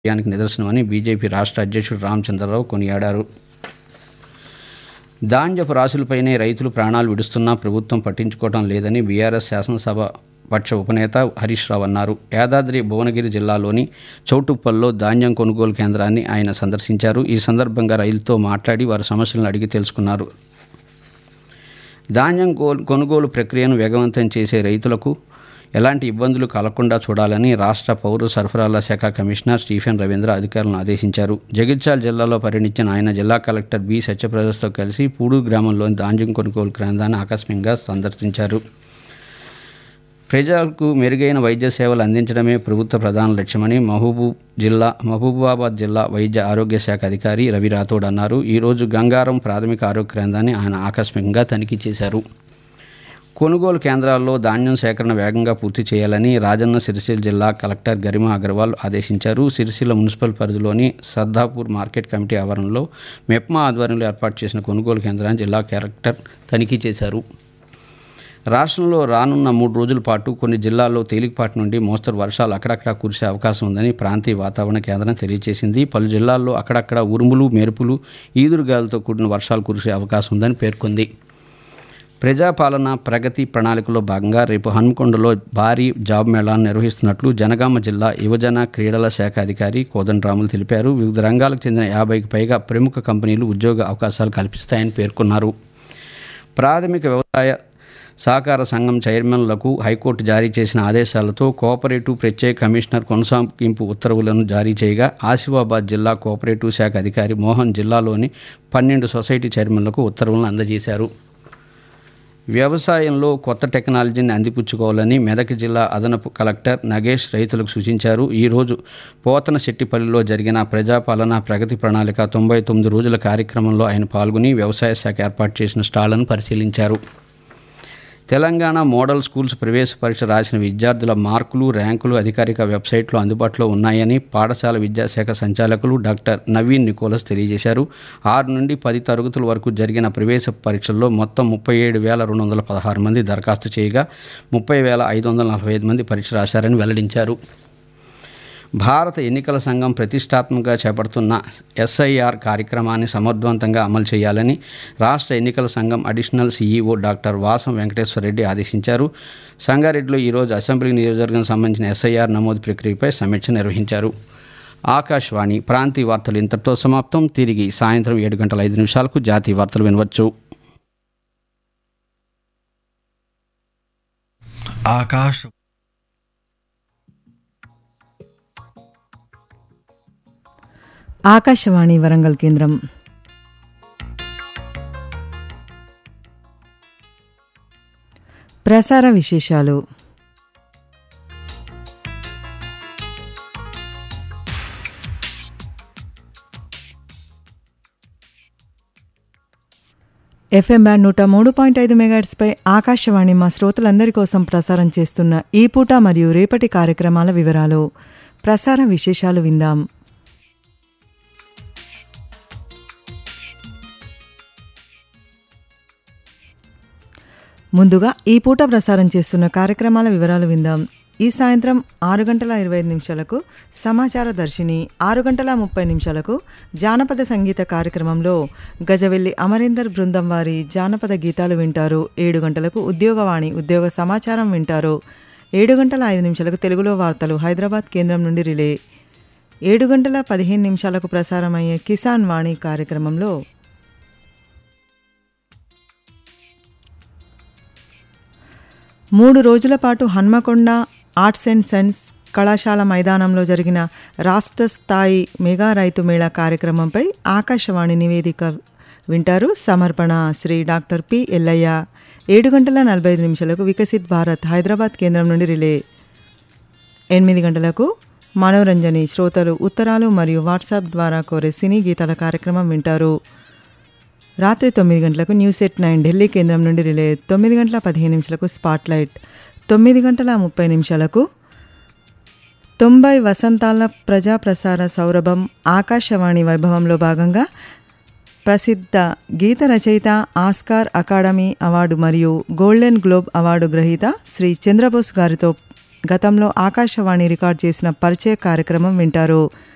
విజయానికి నిదర్శనమని బీజేపీ రాష్ట్ర అధ్యక్షుడు రామచంద్రరావు కొనియాడారు ధాన్యపు రాశులపైనే రైతులు ప్రాణాలు విడుస్తున్నా ప్రభుత్వం పట్టించుకోవడం లేదని బీఆర్ఎస్ శాసనసభ పక్ష ఉపనేత హరీష్ రావు అన్నారు యాదాద్రి భువనగిరి జిల్లాలోని చౌటుప్పల్లో ధాన్యం కొనుగోలు కేంద్రాన్ని ఆయన సందర్శించారు ఈ సందర్భంగా రైతులతో మాట్లాడి వారి సమస్యలను అడిగి తెలుసుకున్నారు ధాన్యం కో- కొనుగోలు ప్రక్రియను వేగవంతం చేసే రైతులకు ఎలాంటి ఇబ్బందులు కలగకుండా చూడాలని రాష్ట్ర పౌర సరఫరాల శాఖ కమిషనర్ స్టీఫెన్ రవీంద్ర అధికారులను ఆదేశించారు జగిత్యాల జిల్లాలో పర్యటించిన ఆయన జిల్లా కలెక్టర్ బి సత్యప్రదస్తో కలిసి పూడూరు గ్రామంలోని ధాన్యం కొనుగోలు కేంద్రాన్ని ఆకస్మికంగా సందర్శించారు ప్రజలకు మెరుగైన వైద్య సేవలు అందించడమే ప్రభుత్వ ప్రధాన లక్ష్యమని మహబూబ్ జిల్లా మహబూబాబాద్ జిల్లా వైద్య ఆరోగ్య శాఖ అధికారి రవి రాథోడ్ అన్నారు ఈరోజు గంగారం ప్రాథమిక ఆరోగ్య కేంద్రాన్ని ఆయన ఆకస్మికంగా తనిఖీ చేశారు కొనుగోలు కేంద్రాల్లో ధాన్యం సేకరణ వేగంగా పూర్తి చేయాలని రాజన్న సిరిసిల్ల జిల్లా కలెక్టర్ గరిమా అగర్వాల్ ఆదేశించారు సిరిసిల్ల మున్సిపల్ పరిధిలోని సర్దాపూర్ మార్కెట్ కమిటీ ఆవరణలో మెప్మా ఆధ్వర్యంలో ఏర్పాటు చేసిన కొనుగోలు కేంద్రాన్ని జిల్లా కలెక్టర్ తనిఖీ చేశారు రాష్ట్రంలో రానున్న మూడు రోజుల పాటు కొన్ని జిల్లాల్లో తేలికపాటి నుండి మోస్తరు వర్షాలు అక్కడక్కడ కురిసే అవకాశం ఉందని ప్రాంతీయ వాతావరణ కేంద్రం తెలియజేసింది పలు జిల్లాల్లో అక్కడక్కడ ఉరుములు మెరుపులు ఈదురుగాలతో కూడిన వర్షాలు కురిసే అవకాశం ఉందని పేర్కొంది ప్రజాపాలన ప్రగతి ప్రణాళికలో భాగంగా రేపు హన్మకొండలో భారీ జాబ్ మేళాను నిర్వహిస్తున్నట్లు జనగామ జిల్లా యువజన క్రీడల శాఖ అధికారి కోదండరాములు తెలిపారు వివిధ రంగాలకు చెందిన యాభైకి పైగా ప్రముఖ కంపెనీలు ఉద్యోగ అవకాశాలు కల్పిస్తాయని పేర్కొన్నారు ప్రాథమిక వ్యవసాయ సహకార సంఘం చైర్మన్లకు హైకోర్టు జారీ చేసిన ఆదేశాలతో కోఆపరేటివ్ ప్రత్యేక కమిషనర్ కొనసాగింపు ఉత్తర్వులను జారీ చేయగా ఆసిఫాబాద్ జిల్లా కోఆపరేటివ్ శాఖ అధికారి మోహన్ జిల్లాలోని పన్నెండు సొసైటీ చైర్మన్లకు ఉత్తర్వులను అందజేశారు వ్యవసాయంలో కొత్త టెక్నాలజీని అందిపుచ్చుకోవాలని మెదక్ జిల్లా అదనపు కలెక్టర్ నగేష్ రైతులకు సూచించారు ఈరోజు పోతనశెట్టిపల్లిలో జరిగిన ప్రజాపాలన ప్రగతి ప్రణాళిక తొంభై తొమ్మిది రోజుల కార్యక్రమంలో ఆయన పాల్గొని వ్యవసాయ శాఖ ఏర్పాటు చేసిన స్టాళ్లను పరిశీలించారు తెలంగాణ మోడల్ స్కూల్స్ ప్రవేశ పరీక్ష రాసిన విద్యార్థుల మార్కులు ర్యాంకులు అధికారిక వెబ్సైట్లో అందుబాటులో ఉన్నాయని పాఠశాల విద్యాశాఖ సంచాలకులు డాక్టర్ నవీన్ నికోలస్ తెలియజేశారు ఆరు నుండి పది తరగతుల వరకు జరిగిన ప్రవేశ పరీక్షల్లో మొత్తం ముప్పై ఏడు వేల రెండు వందల పదహారు మంది దరఖాస్తు చేయగా ముప్పై వేల ఐదు వందల నలభై ఐదు మంది పరీక్ష రాశారని వెల్లడించారు భారత ఎన్నికల సంఘం ప్రతిష్టాత్మకంగా చేపడుతున్న ఎస్ఐఆర్ కార్యక్రమాన్ని సమర్థవంతంగా అమలు చేయాలని రాష్ట్ర ఎన్నికల సంఘం additional CEO doctor Vasam Venkateswara Reddy ఆదేశించారు సంగారెడ్డిలో ఈరోజు అసెంబ్లీ నియోజకవర్గం సంబంధించిన ఎస్ఐఆర్ నమోదు ప్రక్రియపై సమీక్ష నిర్వహించారు ఆకాశవాణి ప్రాంతీయ వార్తలు ఇంతటితో సమాప్తం తిరిగి సాయంత్రం ఏడు గంటల ఐదు నిమిషాలకు జాతీయ వార్తలు వినవచ్చు ఆకాశ ఆకాశవాణి వరంగల్ కేంద్రం ప్రసార విశేషాలు ఎఫ్ఎం బ్యాండ్ నూట మూడు పాయింట్ ఐదు మెగాట్స్పై ఆకాశవాణి మా శ్రోతలందరి కోసం ప్రసారం చేస్తున్న ఈ పూట మరియు రేపటి కార్యక్రమాల వివరాలు ప్రసార విశేషాలు విందాం ముందుగా ఈ పూట ప్రసారం చేస్తున్న కార్యక్రమాల వివరాలు విందాం ఈ సాయంత్రం ఆరు గంటల ఇరవై ఐదు నిమిషాలకు సమాచార దర్శిని ఆరు గంటల ముప్పై నిమిషాలకు జానపద సంగీత కార్యక్రమంలో గజవెల్లి అమరేందర్ బృందం వారి జానపద గీతాలు వింటారు ఏడు గంటలకు ఉద్యోగవాణి ఉద్యోగ సమాచారం వింటారు ఏడు గంటల ఐదు నిమిషాలకు తెలుగులో వార్తలు హైదరాబాద్ కేంద్రం నుండి రిలే ఏడు గంటల పదిహేను నిమిషాలకు ప్రసారమయ్యే కిసాన్ వాణి కార్యక్రమంలో మూడు రోజుల పాటు హన్మకొండ ఆర్ట్స్ అండ్ సైన్స్ కళాశాల మైదానంలో జరిగిన రాష్ట్ర స్థాయి మెగా రైతు మేళా కార్యక్రమంపై ఆకాశవాణి నివేదిక వింటారు సమర్పణ శ్రీ డాక్టర్ పి ఎల్లయ్య ఏడు గంటల నలభై ఐదు నిమిషాలకు వికసిత్ భారత్ హైదరాబాద్ కేంద్రం నుండి రిలే ఎనిమిది గంటలకు మనోరంజని శ్రోతలు ఉత్తరాలు మరియు వాట్సాప్ ద్వారా కోరే సినీ గీతాల కార్యక్రమం వింటారు రాత్రి తొమ్మిది గంటలకు న్యూస్ ఎట్ నైన్ ఢిల్లీ కేంద్రం నుండి రిలే తొమ్మిది గంటల పదిహేను నిమిషాలకు స్పాట్లైట్ తొమ్మిది గంటల ముప్పై నిమిషాలకు తొంభై వసంతాల ప్రజా ప్రసార సౌరభం ఆకాశవాణి వైభవంలో భాగంగా ప్రసిద్ధ గీత రచయిత ఆస్కార్ అకాడమీ అవార్డు మరియు గోల్డెన్ గ్లోబ్ అవార్డు గ్రహీత శ్రీ చంద్రబోస్ గారితో గతంలో ఆకాశవాణి రికార్డ్ చేసిన పరిచయ కార్యక్రమం వింటారు